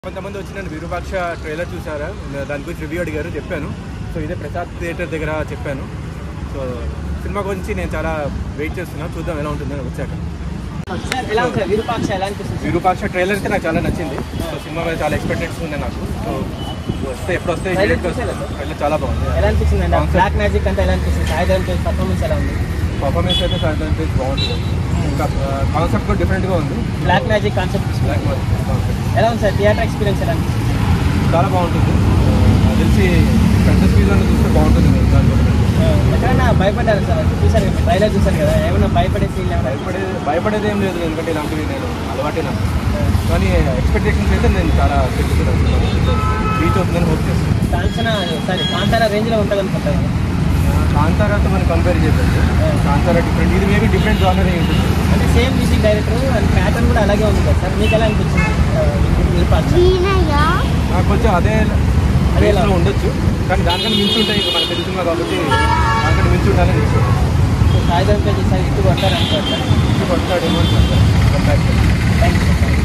కొంతమంది వచ్చి నన్ను విరూపాక్ష ట్రైలర్ చూసారా నేను దాని గురించి రివ్యూ అడిగారు చెప్పాను సో ఇదే ప్రసాద్ థియేటర్ దగ్గర చెప్పాను సో సినిమా గురించి నేను చాలా వెయిట్ చేస్తున్నాను చూద్దాం ఎలా ఉంటుందని వచ్చాక సార్ ఎలా ఉంది సార్ విరూపాక్ష ఎలా అనిపిస్తుంది విరూపాక్ష ట్రైలర్ అయితే నాకు చాలా నచ్చింది సో సినిమా మీద చాలా ఎక్స్పెక్టేషన్స్ ఉన్నాయి నాకు సో వస్తే ఎప్పుడు వస్తే Trailer immediate గా చూసారా? వస్తుంది. ట్రైలర్ చాలా బాగుంది ఎలా అనిపిస్తుంది అండి Concept. బ్లాక్ మ్యాజిక్ అంటే ఎలా అనిపిస్తుంది సాయిధరం తేజ్ పర్ఫార్మెన్స్ ఎలా ఉంది పర్ఫార్మెన్స్ అయితే సాయంత్రం పేజ్ బాగుంటుంది ఇంకా కాన్సెప్ట్ కూడా డిఫరెంట్గా ఉంది black magic concept Black Magic concept. ఎలా ఉంది సార్ థియేటర్ ఎక్స్పీరియన్స్ ఎలా అనిపిస్తుంది చాలా బాగుంటుంది నాకు తెలిసి పెద్ద స్పీడ్లో చూస్తే బాగుంటుంది దాంట్లో ఎక్కడైనా భయపడ్డారు సార్ చూసారు కదా ట్రైలర్ చూసారు కదా ఏమైనా భయపడే ఫీల్ ఏమైనా భయపడే భయపడేది ఏం లేదు ఎందుకంటే ఇలాంటివి నేను అలవాటే నాకు కానీ ఎక్స్పెక్టేషన్స్ అయితే నేను చాలా పెట్టుకున్నాను రీచ్ అవుతుందని హోప్ చేస్తాను కాంచన సారీ కాంతారా రేంజ్లో ఉంటుంది అనుకుంటారు కాంతారాతో మనం కంపేర్ చేద్దాం కాంతారా డిఫరెంట్ ఇది మేబీ డిఫరెంట్ జానర్ అయి ఉంటుంది అంటే same music director and pattern కూడా అలాగే ఉంది కదా సార్ మీకు ఎలా అనిపించింది ఆ, విరూపాక్ష నాకు కొంచెం అదే అదే రేంజ్లో ఉండొచ్చు కానీ దానికన్నా మించి ఉంటాయి ఇంకా మన తెలుగు సినిమా కాబట్టి దానికన్నా మించి ఉండాలని ఇష్టం సాయిధరం తేజ్ సార్ ఇటు కొట్టారు అనుకోవచ్చు కొడతాడేమో అని చెప్తాను థ్యాంక్ యూ సార్